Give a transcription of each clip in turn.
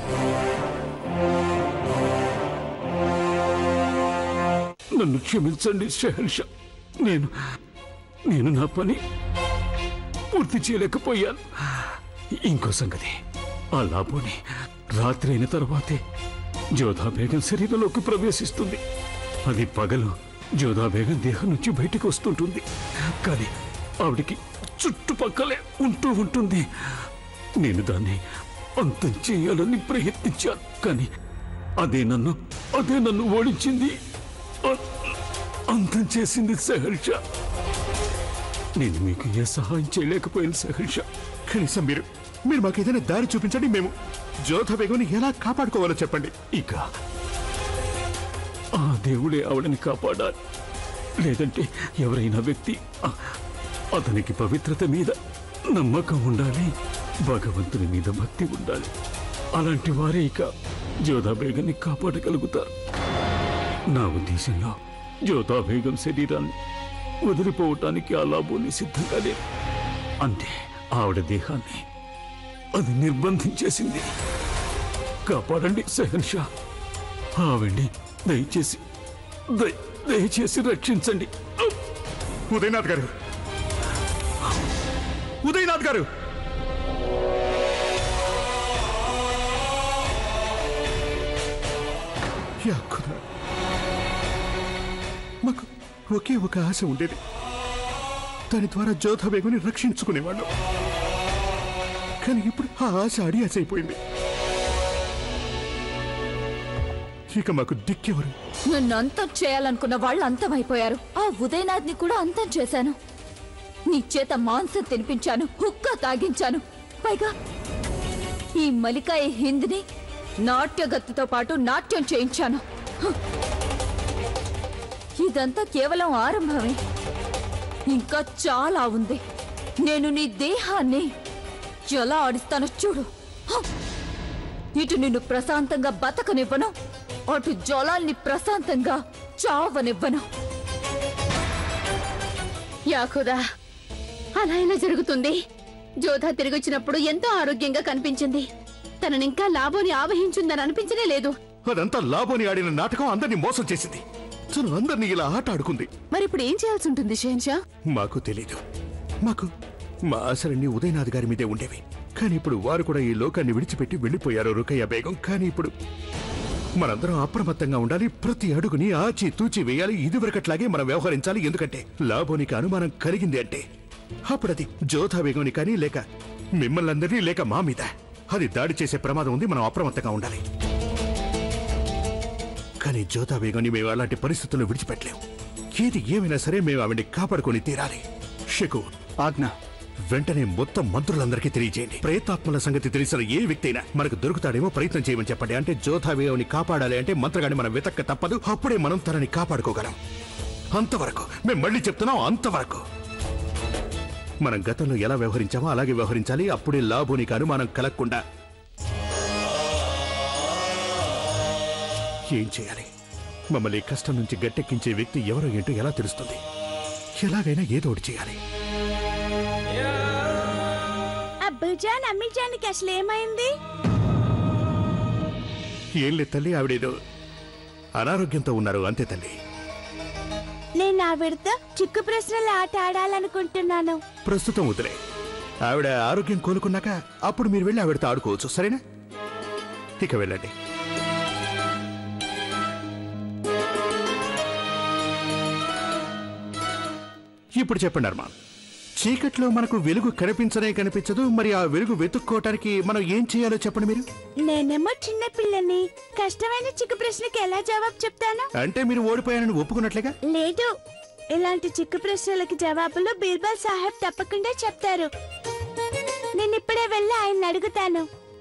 నన్ను క్షమించండి షహన్షా నేను నేను నా పని పూర్తి చేయలేకపోయాను ఇంకో సంగతి ఆ లాభోని రాత్రి అయిన తర్వాతే జోధా బేగం శరీరంలోకి ప్రవేశిస్తుంది అది పగలు జోధా బేగం దేహం నుంచి బయటికి వస్తుంటుంది కానీ ఆవిడికి చుట్టుపక్కలే ఉంటూ ఉంటుంది నేను దాన్ని అంతం చేయాలని ప్రయత్నించాను కానీ అదే నన్ను అదే నన్ను ఓడించింది అ- అంతం చేసింది సహర్ష నేను మీకు ఏ సహాయం చేయలేకపోయాను సహర్ష కనీసం మీరు మీరు మాకు ఏదైనా దారి చూపించండి మేము జోధ బేగంని ఎలా కాపాడుకోవాలో చెప్పండి ఇక ఆ దేవుడే ఆవిడని కాపాడాలి లేదంటే ఎవరైనా వ్యక్తి ఆ- అతనికి పవిత్రత మీద నమ్మకం ఉండాలి భగవంతుని మీద భక్తి ఉండాలి అలాంటి వారే ఇక జోధా బేగంని కాపాడగలుగుతారు నా ఉద్దేశంలో జోధా బేగం శరీరాన్ని వదిలిపోవటానికి ఆ లాభోని సిద్ధంగా లేదు అంటే ఆవిడ దేహాన్ని అది నిర్బంధించేసింది కాపాడండి సెహన్ షా ఆవిడ్ని దయచేసి దయ- దయచేసి రక్షించండి ఉదయనాథ్ గారు ఉదయనాథ్ గారు యా ఖుదా. మాకు ఒకే ఒక ఆశ ఉండేది దాని ద్వారా జోధ బేగుని రక్షించుకునేవాళ్ళం కానీ ఇప్పుడు ఆ ఆశ అడియాస అయిపోయింది ఇక మాకు దిక్కెవరు నన్ను అంతం చేయాలనుకున్న వాళ్ళు అంతమైపోయారు ఆ ఉదయనాథ్ ని కూడా అంతం చేశాను నీ చేత మాంసం తినిపించాను హుక్కా తాగించాను పైగా ఈ మలికాయ హింద్ని నాట్యగత్తుతో పాటు నాట్యం చేయించాను హ! ఇదంతా కేవలం ఆరంభమే ఇంకా చాలా ఉంది నేను నీ దేహాన్ని ఎలా ఆడిస్తానో చూడు హ! ఇటు నిన్ను ప్రశాంతంగా బతకనివ్వను అటు జలాల్ని ప్రశాంతంగా చావనివ్వను యాకుదా అలా ఎలా జరుగుతుంది జోధా తిరిగొచ్చినప్పుడు ఎంతో ఆరోగ్యంగా కనిపించింది తననింకా లాభోని ఆవహించుందని అనిపించనే లేదు అదంతా లాభోని ఆడిన నాటకం అందరినీ మోసం చేసింది తను అందరినీ ఇలా ఆట ఆడుకుంది మరి ఇప్పుడు ఏం చేయాల్సి ఉంటుంది షేన్షా మాకు తెలీదు మాకు మా ఆశలన్నీ ఉదయనాథ్ గారి మీదే ఉండేవి కానీ ఇప్పుడు వారు కూడా ఈ లోకాన్ని విడిచిపెట్టి వెళ్ళిపోయారు రుకయ్య బేగం కానీ ఇప్పుడు మనందరం అప్రమత్తంగా ఉండాలి ప్రతి అడుగుని ఆచి తూచి వేయాలి ఇదివరకట్లాగే మనం వ్యవహరించాలి ఎందుకంటే లాభోనికి అనుమానం కలిగింది అంటే అప్పుడది జోధా బేగంని కానీ లేక మిమ్మల్ని అందరినీ లేక మా మీద అది దాడి చేసే ప్రమాదం ఉంది మనం అప్రమత్తంగా ఉండాలి కానీ జ్యోతా బేగంని మేము అలాంటి పరిస్థితుల్లో విడిచిపెట్టలేం ఏది ఏమైనా సరే మేము ఆవిడ్ని కాపాడుకొని తీరాలి షకు ఆజ్ఞ వెంటనే మొత్తం మంత్రులందరికీ తెలియజేయండి ప్రయత్నాత్మల సంగతి తెలిసిన ఏ వ్యక్తి అయినా మనకు దొరుకుతాడేమో ప్రయత్నం చేయమని చెప్పండి అంటే జ్యోతావేవుని కాపాడాలి అంటే మంత్రగాని మనం వెతక్క తప్పదు అప్పుడే మనం తనని కాపాడుకోగలం అంతవరకు మేము మళ్ళీ చెప్తున్నాం అంతవరకు మనం గతంలో ఎలా వ్యవహరించామో అలాగే వ్యవహరించాలి అప్పుడే లాభోనికి అనుమానం కలగకుండా ఏం చేయాలి మమ్మల్ని ఈ కష్టం నుంచి గట్టెక్కించే వ్యక్తి ఎవరో ఏంటో ఎలా తెలుస్తుంది ఎలాగైనా ఏదో ఒకటి చేయాలి అబ్బుజాన్ అమ్మిజానికి అసలు ఏమైంది ఏం లేదు తల్లి ఆవిడేదో అనారోగ్యంతో ఉన్నారు అంతే తల్లి నేను ఆవిడతో చిక్కు ప్రశ్నల ఆట ఆడాలనుకుంటున్నాను ప్రస్తుతం వదిలే ఆవిడ ఆరోగ్యం కోలుకున్నాక అప్పుడు మీరు వెళ్ళి ఆవిడతో ఆడుకోవచ్చు సరేనా ఇక వెళ్ళండి ఇప్పుడు చెప్పండి అర్మాన్ చీకట్లో మనకు వెలుగు కనిపించనే కనిపించదు మరి ఆ వెలుగు వెతుక్కోవటానికి మనం ఏం చేయాలో చెప్పండి మీరు నేనేమో చిన్న పిల్లని కష్టమైన చిక్కు ప్రశ్నకి ఎలా జవాబు చెప్తాను అంటే మీరు ఓడిపోయానని ఒప్పుకున్నట్లేగా లేదు ఇలాంటి చిక్కు ప్రశ్నలకి జవాబులు బీర్బల్ సాహెబ్ తప్పకుండా చెప్తారు నేను ఇప్పుడే వెళ్ళి ఆయన అడుగుతాను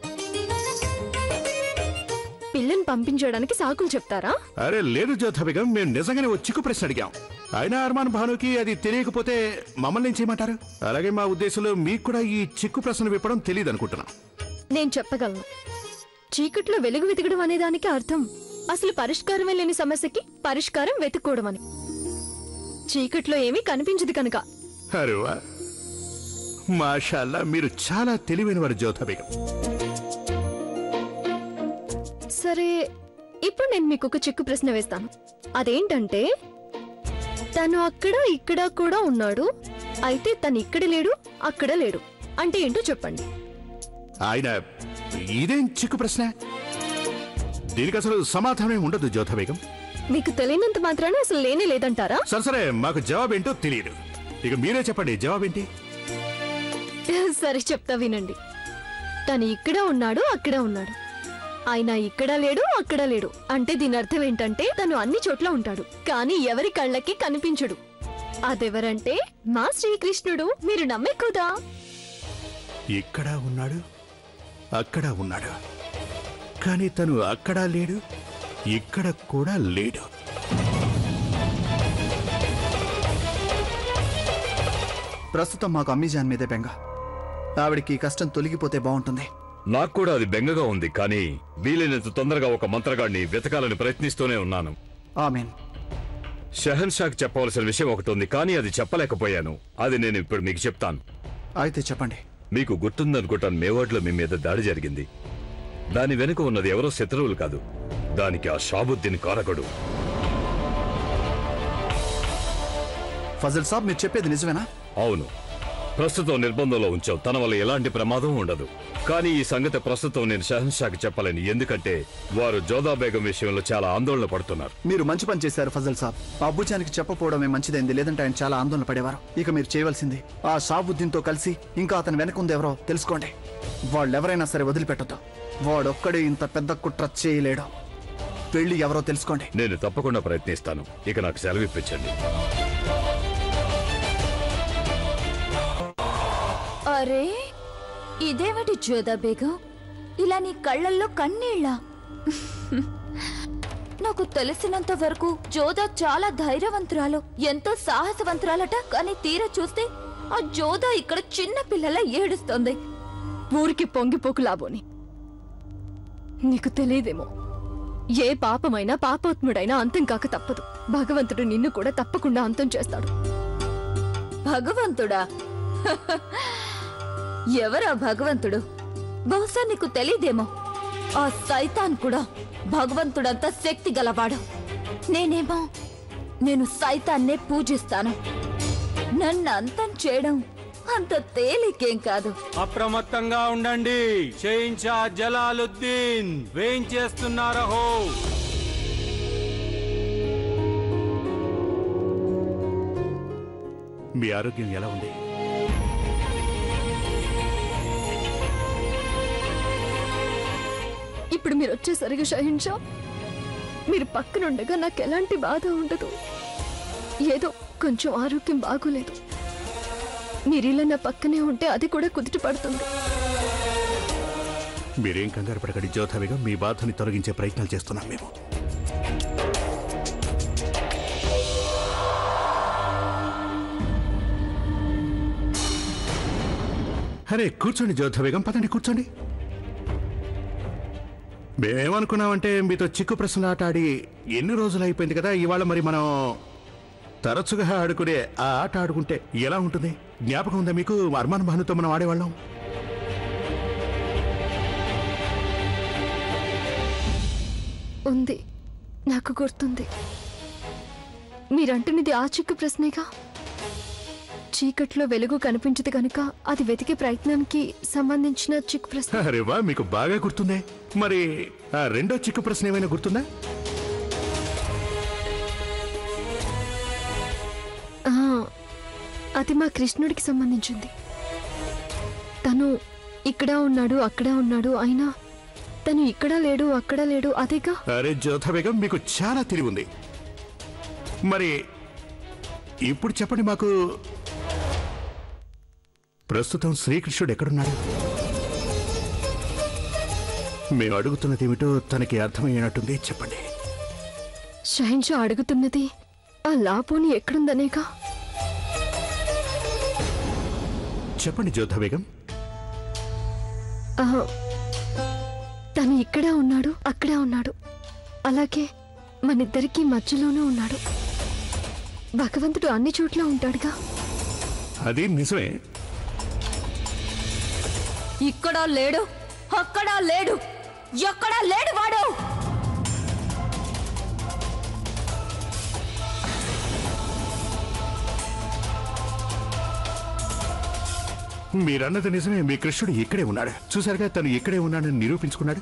పిల్లని పంపించడానికి సాకులు చెప్తారా అరే లేదు జ్యోతబిగం మేము నిజంగానే ఓ చిక్కు ప్రశ్న అడిగాం అయినా అర్మాన్ భానుకి అది తెలియకపోతే మమ్మల్ని ఏం చేయమంటారు అలాగే మా ఉద్దేశంలో మీకు కూడా ఈ చిక్కు ప్రశ్న విప్పడం తెలియదు అనుకుంటున్నాం నేను చెప్పగలను చీకట్లో వెలుగు వెతకడం అనే దానికి అర్థం అసలు పరిష్కారమే లేని సమస్యకి పరిష్కారం వెతుక్కోవడం అని చీకట్లో ఏమీ కనిపించదు కనుక అరువా మాషాల్లా మీరు చాలా తెలివైన వారు జ్యోతబిగం సరే ఇప్పుడు నేను మీకు ఒక చిక్కు ప్రశ్న వేస్తాను అదేంటంటే తను అక్కడ ఇక్కడ కూడా ఉన్నాడు అయితే తను ఇక్కడ లేడు అక్కడ లేడు అంటే ఏంటో చెప్పండి ఆయన ఇదేం చిక్కు ప్రశ్న దీనికి అసలు సమాధానం ఉండదు జ్యోత బేగం మీకు తెలియనంత మాత్రాన అసలు లేనే లేదంటారా సరే సరే మాకు జవాబేంటో తెలియదు ఇక మీరే చెప్పండి జవాబేంటి సరే చెప్తా వినండి తను ఇక్కడ ఉన్నాడు అక్కడ ఉన్నాడు ఆయన ఇక్కడ లేడు అక్కడ లేడు అంటే దీని అర్థం ఏంటంటే తను అన్ని చోట్ల ఉంటాడు కానీ ఎవరి కళ్ళకి కనిపించడు అదెవరంటే మా శ్రీకృష్ణుడు మీరు నమ్మే కదా ఇక్కడ ఉన్నాడు అక్కడ ఉన్నాడు కానీ తను అక్కడ లేడు ఇక్కడ కూడా లేడు ప్రస్తుతం మాకు అమ్మీజాన్ మీదే బెంగ ఆవిడికి ఈ కష్టం తొలగిపోతే బాగుంటుంది నాకు కూడా అది బెంగగా ఉంది కానీ వీలైనంత తొందరగా ఒక మంత్రగాడిని వెతకాలని ప్రయత్నిస్తూనే ఉన్నాను ఆమెన్ షహన్ షాక్ చెప్పవలసిన విషయం ఒకటి ఉంది కానీ అది చెప్పలేకపోయాను అది నేను ఇప్పుడు మీకు చెప్తాను అయితే చెప్పండి మీకు గుర్తుందనుకుంటాను మేవాడ్లో మీ మీద దాడి జరిగింది దాని వెనుక ఉన్నది ఎవరో శత్రువులు కాదు దానికి ఆ షాబుద్దీన్ కారకుడు ఫజల్ సాబ్ మీరు చెప్పేది నిజమేనా అవును ప్రస్తుతం నిర్బంధంలో ఉంచాం తన వల్ల ఎలాంటి ప్రమాదం ఉండదు కానీ ఈ సంగతి ప్రస్తుతం నేను షహన్ షాకి చెప్పలేను ఎందుకంటే వారు జోదా బేగం విషయంలో చాలా ఆందోళన పడుతున్నారు మీరు మంచి పని చేశారు ఫజల్ సాబ్ ఆ అబ్బుజానికి చెప్పపోవడమే మంచిదైంది లేదంటే ఆయన చాలా ఆందోళన పడేవారు ఇక మీరు చేయవలసింది ఆ షాబుద్దీన్తో కలిసి ఇంకా అతని వెనక ఉంది ఎవరో తెలుసుకోండి వాళ్ళెవరైనా సరే వదిలిపెట్టద్దు వాడొక్కడే ఇంత పెద్ద కుట్ర చేయలేడు వెళ్ళి ఎవరో తెలుసుకోండి నేను తప్పకుండా ప్రయత్నిస్తాను ఇక నాకు సెలవు ఇప్పించండి అరే ఇదేమిటి జోదా బేగం ఇలా నీ కళ్ళల్లో కన్నీళ్ళ నాకు తెలిసినంత వరకు జోదా చాలా ధైర్యవంతురాలు ఎంతో సాహసవంతురాలట కానీ తీరా చూస్తే ఆ జోదా ఇక్కడ చిన్న పిల్లల ఏడుస్తోంది ఊరికి పొంగిపోకు లాబోని నీకు తెలియదేమో ఏ పాపమైనా పాపాత్ముడైనా అంతం కాక తప్పదు భగవంతుడు నిన్ను కూడా తప్పకుండా అంతం చేస్తాడు భగవంతుడా ఎవరా భగవంతుడు బహుశా నీకు తెలీదేమో ఆ సైతాన్ కూడా భగవంతుడంత శక్తి గలవాడు నేనేమో నేను సైతాన్నే పూజిస్తాను నన్ను అంతం చేయడం అంత తేలికేం కాదు అప్రమత్తంగా ఉండండి షేయించా జలాలుద్దీన్ వేయించేస్తున్నారహో మీ ఆరోగ్యం ఎలా ఉంది ఇప్పుడు మీరు వచ్చేసరిగా షహిన్షా మీరు పక్కనుండగా నాకు ఎలాంటి బాధ ఉండదు ఏదో కొంచెం ఆరోగ్యం బాగోలేదు మీరు ఇలా నా పక్కనే ఉంటే అది కూడా కుదుట పడుతుంది మీరేం కంగారు పడకండి జ్యోతవిగా మీ బాధని తొలగించే ప్రయత్నాలు చేస్తున్నాం మేము అరే కూర్చోండి జ్యోత బేగం పదండి కూర్చోండి మేమేమనుకున్నామంటే మీతో చిక్కు ప్రశ్నలు ఆట ఆడి ఎన్ని రోజులు అయిపోయింది కదా ఇవాళ మరి మనం తరచుగా ఆడుకునే ఆ ఆట ఆడుకుంటే ఎలా ఉంటుంది జ్ఞాపకం ఉందా మీకు అర్మాన్ భానుతో మనం ఆడేవాళ్ళం ఉంది నాకు గుర్తుంది మీరంటున్నది ఆ చిక్కు ప్రశ్నేగా చీకట్లో వెలుగు కనిపించదు కనుక అది వెతికే ప్రయత్నానికి సంబంధించిన చిక్కు ప్రశ్న అరే వా మీకు బాగా గుర్తుందే మరి ఆ రెండో చిక్కు ప్రశ్న ఏమైనా గుర్తుందా ఆ, అది మా కృష్ణుడికి సంబంధించింది తను ఇక్కడ ఉన్నాడు అక్కడ ఉన్నాడు అయినా తను ఇక్కడ లేడు అక్కడ లేడు అదేగా అరే జ్యోత బేగం మీకు చాలా తెలివి ఉంది మరి ఇప్పుడు చెప్పండి మాకు ప్రస్తుతం శ్రీకృష్ణుడు ఎక్కడున్నాడు మేము అడుగుతున్నది ఏమిటో తనకి అర్థమయ్యేటట్టుంది చెప్పండి షహిన్షా అడుగుతున్నది ఆ లాపోని ఎక్కడుందనేగా చెప్పండి జ్యోత బేగం ఆ, తను ఇక్కడ ఉన్నాడు అక్కడ ఉన్నాడు అలాగే మనిద్దరికి మధ్యలోనూ ఉన్నాడు భగవంతుడు అన్ని చోట్ల ఉంటాడుగా అది నిజమే ఇక్కడ లేడు అక్కడ లేడు ఎక్కడా లేడు వాడు మీరన్నది నిజమే మీ కృష్ణుడు ఇక్కడే ఉన్నాడు చూసారుగా తను ఇక్కడే ఉన్నాడని నిరూపించుకున్నాడు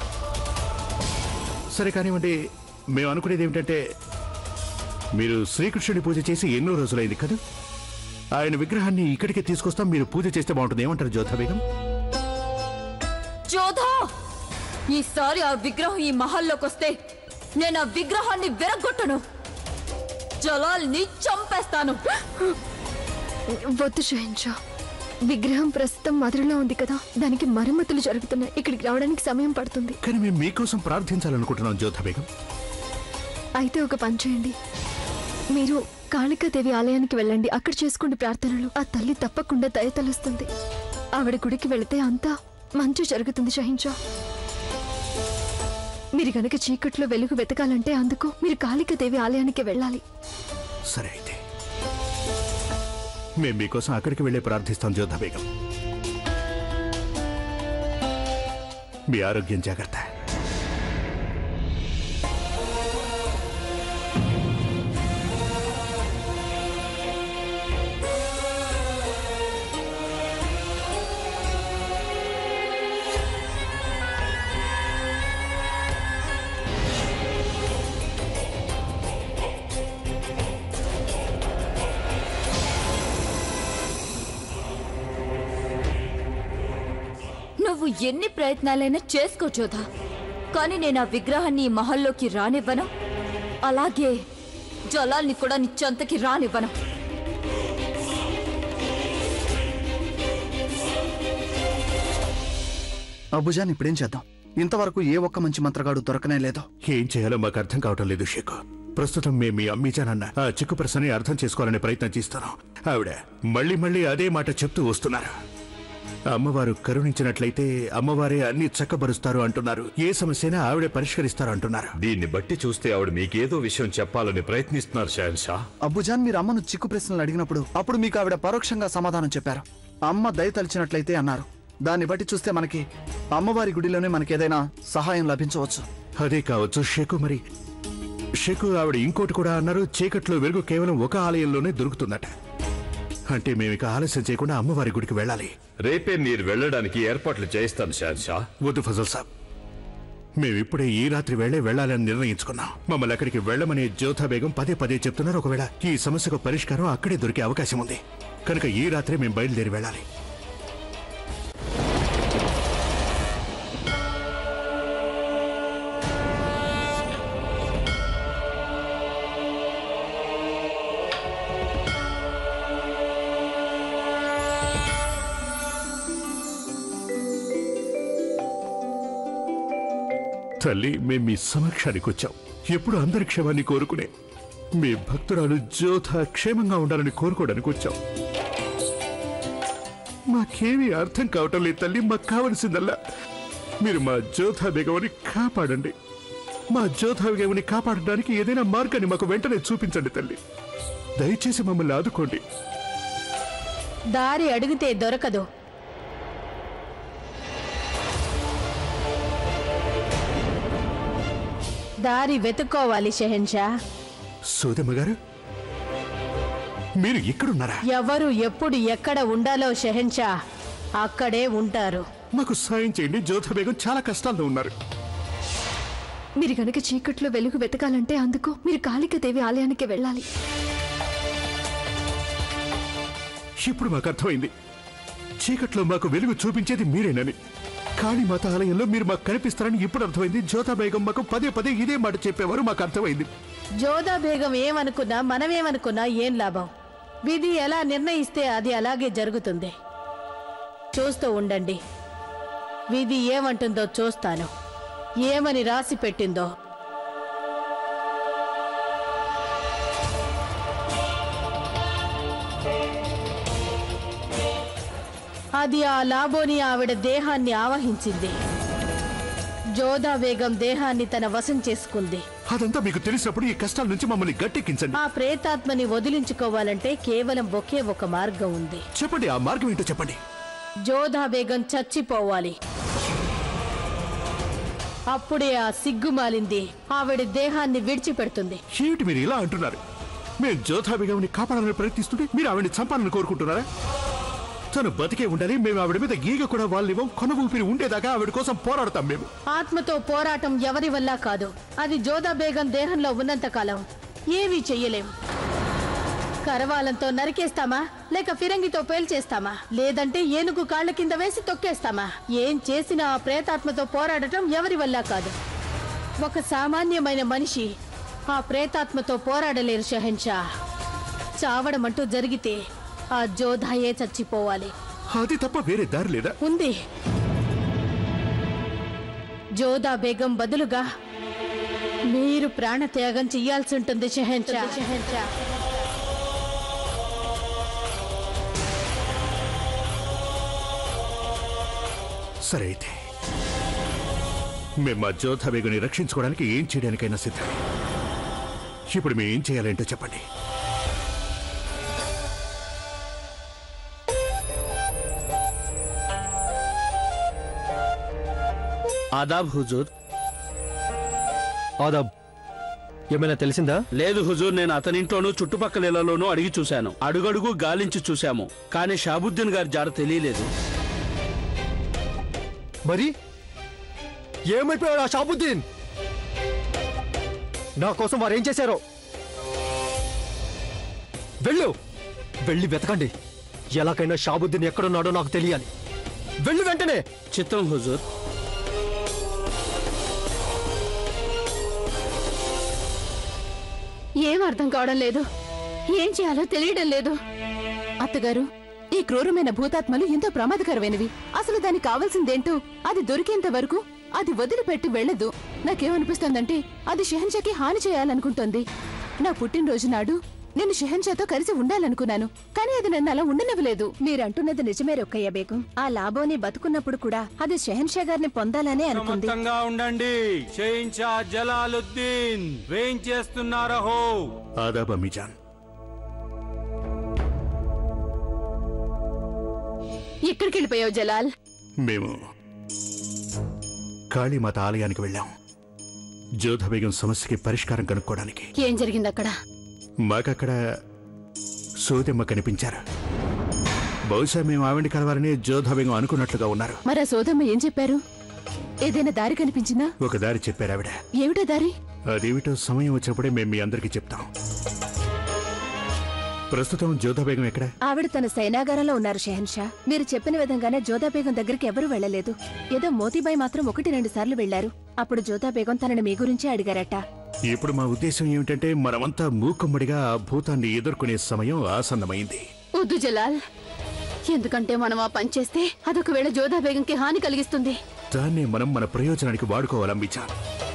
సరే కానివ్వండి మేము అనుకునేది ఏమిటంటే మీరు శ్రీకృష్ణుడి పూజ చేసి ఎన్నో రోజులైంది కదా ఆయన విగ్రహాన్ని ఇక్కడికే తీసుకొస్తాం మీరు పూజ చేస్తే బాగుంటుంది ఏమంటారు జ్యోతా బేగం జోధా ఈసారి ఆ విగ్రహం ఈ మహల్లోకి వస్తే నేను ఆ విగ్రహాన్ని విరగొట్టను జలాల్ని చంపేస్తాను వద్దు షహిన్షా విగ్రహం ప్రస్తుతం మధురలో ఉంది కదా దానికి మరమ్మతులు జరుగుతున్నాయి ఇక్కడికి రావడానికి సమయం పడుతుంది కానీ మేము మీకోసం ప్రార్థించాలనుకుంటున్నాం జ్యోతా బేగం అయితే ఒక పని చేయండి మీరు కాళికాదేవి ఆలయానికి వెళ్ళండి అక్కడ చేసుకోండి ప్రార్థనలు ఆ తల్లి తప్పకుండా దయతలుస్తుంది ఆవిడ గుడికి వెళితే అంతా మంచి జరుగుతుంది షహించా మీరు గనక చీకట్లో వెలుగు వెతకాలంటే అందుకు మీరు కాళికాదేవి ఆలయానికి వెళ్ళాలి సరే అయితే మేము మీకోసం అక్కడికి వెళ్ళి ప్రార్థిస్తాం జ్యోతా బేగం మీ ఆరోగ్యం జాగ్రత్త నువ్వు ఎన్ని ప్రయత్నాలైనా చేసుకో జోధా కానీ నేను ఆ విగ్రహాన్ని ఈ మహల్లోకి రానివ్వను అలాగే జలాల్ని కూడా నీ చెంతకి రానివ్వను అబుజాన్ ఇప్పుడేం చేద్దాం ఇంతవరకు ఏ ఒక్క మంచి మంత్రగాడు దొరకనే లేదు ఏం చేయాలో మాకు అర్థం కావటం లేదు షేకు ప్రస్తుతం మేము మీ అమ్మీజానన్న ఆ చిక్కు ప్రశ్నని అర్థం చేసుకోవాలనే ప్రయత్నం చేస్తున్నాం ఆవిడ మళ్ళీ మళ్ళీ అదే మాట చెప్తూ వస్తున్నారు అమ్మవారు కరుణించినట్లయితే అమ్మవారే అన్ని చక్కబరుస్తారు అంటున్నారు ఏ సమస్యైనా ఆవిడే పరిష్కరిస్తారు అంటున్నారు దీన్ని బట్టి చూస్తే ఆవిడ మీకేదో విషయం చెప్పాలని ప్రయత్నిస్తున్నారు షహన్ షా అబ్బుజాన్ మీరు అమ్మను చిక్కు ప్రశ్నలు అడిగినప్పుడు అప్పుడు మీకు ఆవిడ పరోక్షంగా సమాధానం చెప్పారు అమ్మ దయ తలిచినట్లయితే అన్నారు దాన్ని బట్టి చూస్తే మనకి అమ్మవారి గుడిలోనే మనకి ఏదైనా సహాయం లభించవచ్చు అదే కావచ్చు షేకు మరి షేకు ఆవిడ ఇంకోటి కూడా అన్నారు చీకట్లో వెలుగు కేవలం ఒక ఆలయంలోనే దొరుకుతుందట అంటే మేము ఇక ఆలస్యం చేయకుండా అమ్మవారి గుడికి వెళ్ళాలి రేపే మీరు వెళ్ళడానికి ఏర్పాట్లు చేయిస్తాను షహన్ షా వద్దు ఫజల్ సాబ్ మేమిప్పుడే ఈ రాత్రి వేళే వెళ్ళాలని నిర్ణయించుకున్నాం మమ్మల్ని అక్కడికి వెళ్ళమని జ్యోతా బేగం పదే పదే చెప్తున్నారు ఒకవేళ ఈ సమస్యకు పరిష్కారం అక్కడే దొరికే అవకాశం ఉంది కనుక ఈ రాత్రి మేము బయలుదేరి వెళ్ళాలి తల్లి మేము మీ సమక్షానికి వచ్చాం ఎప్పుడు అందరి క్షేమాన్ని కోరుకునే మీ భక్తురాలు జ్యోత క్షేమంగా ఉండాలని కోరుకోవడానికి వచ్చాం మాకేమీ అర్థం కావటం లేదు తల్లి మాకు కావలసిందల్లా మీరు మా జ్యోతా బేగవని కాపాడండి మా జ్యోతా బేగవని కాపాడడానికి ఏదైనా మార్గాన్ని మాకు వెంటనే చూపించండి తల్లి దయచేసి మమ్మల్ని ఆదుకోండి దారి అడిగితే దొరకదు దారి వెతుక్కోవాలి షెహన్షా సోదమ్మ గారు మీరు ఇక్కడున్నారా ఎవరు ఎప్పుడు ఎక్కడ ఉండాలో షెహన్షా అక్కడే ఉంటారు మాకు సాయం చేయండి జ్యోతా బేగం చాలా కష్టాల్లో ఉన్నారు మీరు గనక చీకట్లో వెలుగు వెతకాలంటే అందుకు మీరు కాళికాదేవి ఆలయానికి వెళ్ళాలి ఇప్పుడు మాకు అర్థమైంది చీకట్లో మాకు వెలుగు చూపించేది మీరేనని కాళీమాత ఆలయంలో మీరు మాకు కనిపిస్తారని ఇప్పుడు అర్థమైంది జ్యోతా బేగం మాకు పదే పదే ఇదే మాట చెప్పేవారు మాకు అర్థమైంది జోదా బేగం ఏమనుకున్నా మనమేమనుకున్నా ఏం లాభం విధి ఎలా నిర్ణయిస్తే అది అలాగే జరుగుతుంది చూస్తూ ఉండండి విధి ఏమంటుందో చూస్తాను ఏమని రాసి పెట్టిందో అది ఆ లాబోని ఆవిడ దేహాన్ని ఆవహించింది జోదా బేగం దేహాన్ని తన వశం చేసుకుంది అదంతా మీకు తెలిసినప్పుడు ఈ కష్టాల నుంచి మమ్మల్ని గట్టెక్కించండి ఆ ప్రేతాత్మని వదిలించుకోవాలంటే కేవలం ఒకే ఒక మార్గం ఉంది చెప్పండి ఆ మార్గం ఏంటో చెప్పండి జోధా బేగం చచ్చిపోవాలి అప్పుడే ఆ సిగ్గుమాలింది ఆవిడ దేహాన్ని విడిచిపెడుతుంది ఏమిటి మీరు ఇలా అంటున్నారు మేము జ్యోతా బేగంని కాపాడాలని ప్రయత్నిస్తుంటే మీరు ఆవిడని చంపాలని కోరుకుంటున్నారా తను బతికే ఉండాలి మేము ఆవిడ మీద ఈగ కూడా వాళ్ళనివ్వం కొన ఊపిరి ఉండేదాకా ఆవిడ కోసం పోరాడతాం మేము ఆత్మతో పోరాటం ఎవరి వల్ల కాదు అది జోదా బేగం దేహంలో ఉన్నంత కాలం ఏమీ చెయ్యలేం కరవాలంతో నరికేస్తామా లేక ఫిరంగితో పేల్చేస్తామా లేదంటే ఏనుగు కాళ్ళ కింద వేసి తొక్కేస్తామా ఏం చేసినా ఆ ప్రేతాత్మతో పోరాడటం ఎవరి వల్ల కాదు ఒక సామాన్యమైన మనిషి ఆ ప్రేతాత్మతో పోరాడలేరు షహన్షా చావడం అంటూ జరిగితే ఆ జోధాయే చచ్చిపోవాలి అది తప్ప వేరే దారి లేదా ఉంది జోదా బేగం బదులుగా మీరు ప్రాణత్యాగం చెయ్యాల్సి ఉంటుంది షెహెన్షా సరే అయితే మేము మా జ్యోధ బేగుని రక్షించుకోవడానికి ఏం చేయడానికైనా సిద్ధమే ఇప్పుడు మేము ఏం చేయాలంటో చెప్పండి ఆదాబ్ హుజూర్ ఆదాబ్ ఏమైనా తెలిసిందా లేదు హుజూర్ నేను అతనింట్లోనూ చుట్టుపక్కల ఇళ్లలోనూ అడిగి చూశాను అడుగడుగు గాలించి చూశాము కానీ షాబుద్దీన్ గారి జాడ తెలియలేదు మరి ఏమైపోయాడు ఆ షాబుద్దీన్ నా కోసం వారు ఏం చేశారో వెళ్ళు వెళ్ళి వెతకండి ఎలాగైనా షాబుద్దీన్ ఎక్కడున్నాడో నాకు తెలియాలి వెళ్ళు వెంటనే చిత్తం హుజూర్ ఏం అర్థం కావడం లేదు ఏం చేయాలో తెలియడం లేదు అత్తగారు ఈ క్రూరమైన భూతాత్మలు ఎంతో ప్రమాదకరమైనవి అసలు దానికి కావాల్సిందేంటో అది దొరికేంత వరకు అది వదిలిపెట్టి వెళ్ళదు నాకేమనిపిస్తోందంటే అది షెహన్షాకి హాని చేయాలనుకుంటోంది నా పుట్టినరోజు నాడు నేను షెహన్షాతో కలిసి ఉండాలనుకున్నాను కానీ అది నన్ను అలా ఉండనివ్వలేదు మీరంటున్నది నిజమే రొక్కయ్య బేగం ఆ లాభోని బతుకున్నప్పుడు కూడా అది షెహన్షా గారిని పొందాలనే అనుకుంది అప్రమత్తంగా ఉండండి షేయించా జలాలుద్దీన్ వేయించేస్తున్నారహో ఆదాబ్ అమ్మిజాన్ ఎక్కడికి వెళ్ళిపోయావు జలాల్ మేము కాళీమాత ఆలయానికి వెళ్ళాం జ్యోధ బేగం సమస్యకి పరిష్కారం కనుక్కోవడానికి ఏం జరిగింది అక్కడ మాకక్కడ సోదెమ్మ కనిపించారు బహుశా మేము ఆవిడ కలవారని జ్యోధ బేగం అనుకున్నట్లుగా ఉన్నారు మరి ఆ సోదమ్మ ఏం చెప్పారు ఏదైనా దారి కనిపించిందా ఒక దారి చెప్పారు ఆవిడ ఏమిటా దారి అదేమిటో సమయం వచ్చినప్పుడే మేము మీ అందరికీ చెప్తాం ప్రస్తుతం జ్యోధ బేగం ఎక్కడ ఆవిడ తన సైనాగారంలో ఉన్నారు షెహన్షా మీరు చెప్పిన విధంగానే జోదా బేగం దగ్గరికి ఎవరూ వెళ్ళలేదు ఏదో మోతీబాయి మాత్రం ఒకటి రెండు సార్లు వెళ్లారు అప్పుడు జోదా బేగం తనని మీ గురించే అడిగారట ఇప్పుడు మా ఉద్దేశం ఏమిటంటే మనమంతా మూకుమ్మడిగా ఆ భూతాన్ని ఎదుర్కొనే సమయం ఆసన్నమైంది వద్దు జలాల్ ఎందుకంటే మనం ఆ పని చేస్తే అదొకవేళ జోదా బేగంకి హాని కలిగిస్తుంది దాన్ని మనం మన ప్రయోజనానికి వాడుకోవాలంబించాం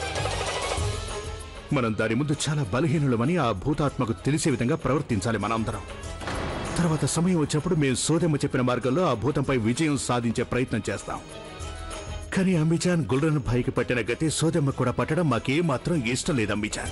మనం దాని ముందు చాలా బలహీనులమని ఆ భూతాత్మకు తెలిసే విధంగా ప్రవర్తించాలి మనందరం తర్వాత సమయం వచ్చినప్పుడు మేము సోదెమ్మ చెప్పిన మార్గంలో ఆ భూతంపై విజయం సాధించే ప్రయత్నం చేస్తాం కానీ అంబిచాన్ గుల్రన్ భాయికి పట్టిన గతి సోదెమ్మ కూడా పట్టడం మాకేం మాత్రం ఇష్టం లేదు అంబిచాన్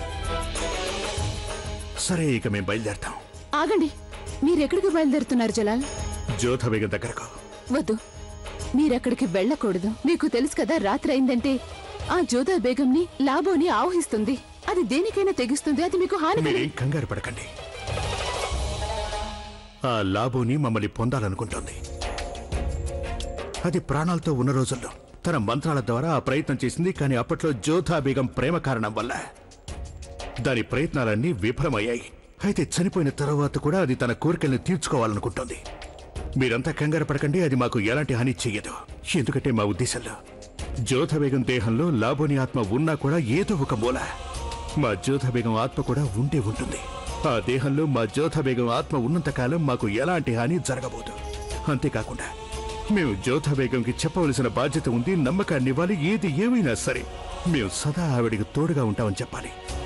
సరే ఇక మేము బయలుదేరతాం ఆగండి మీరెక్కడికి బయలుదేరుతున్నారు జలాల్ జ్యోధ వేగం దగ్గరకు వద్దు మీరెక్కడికి వెళ్ళకూడదు మీకు తెలుసు కదా రాత్రి అయిందంటే ఆ జోదా బేగంని లాభోని ఆవహిస్తుంది అది దేనికైనా తెగిస్తుంది అది మీకు హాని కలిగి- మీరేం కంగారు పడకండి ఆ లాభోని మమ్మల్ని పొందాలనుకుంటోంది అది ప్రాణాలతో ఉన్న రోజుల్లో తన మంత్రాల ద్వారా ఆ ప్రయత్నం చేసింది కానీ అప్పట్లో జోధా బేగం ప్రేమ కారణం వల్ల దాని ప్రయత్నాలన్నీ విఫలమయ్యాయి అయితే చనిపోయిన తర్వాత కూడా అది తన కోరికల్ని తీర్చుకోవాలనుకుంటోంది మీరంతా కంగారు పడకండి అది మాకు ఎలాంటి హాని చెయ్యదు ఎందుకంటే మా ఉద్దేశంలో జోధ బేగం దేహంలో లాభోని ఆత్మ ఉన్నా కూడా ఏదో ఒక మూల మా జ్యోధ బేగం ఆత్మ కూడా ఉండే ఉంటుంది ఆ దేహంలో మా జ్యోధ బేగం ఆత్మ ఉన్నంతకాలం మాకు ఎలాంటి హాని జరగబోదు అంతేకాకుండా మేము జ్యోధ బేగంకి చెప్పవలసిన బాధ్యత ఉంది నమ్మకాన్ని ఇవ్వాలి ఏది ఏమైనా సరే మేము సదా ఆవిడికి తోడుగా ఉంటామని చెప్పాలి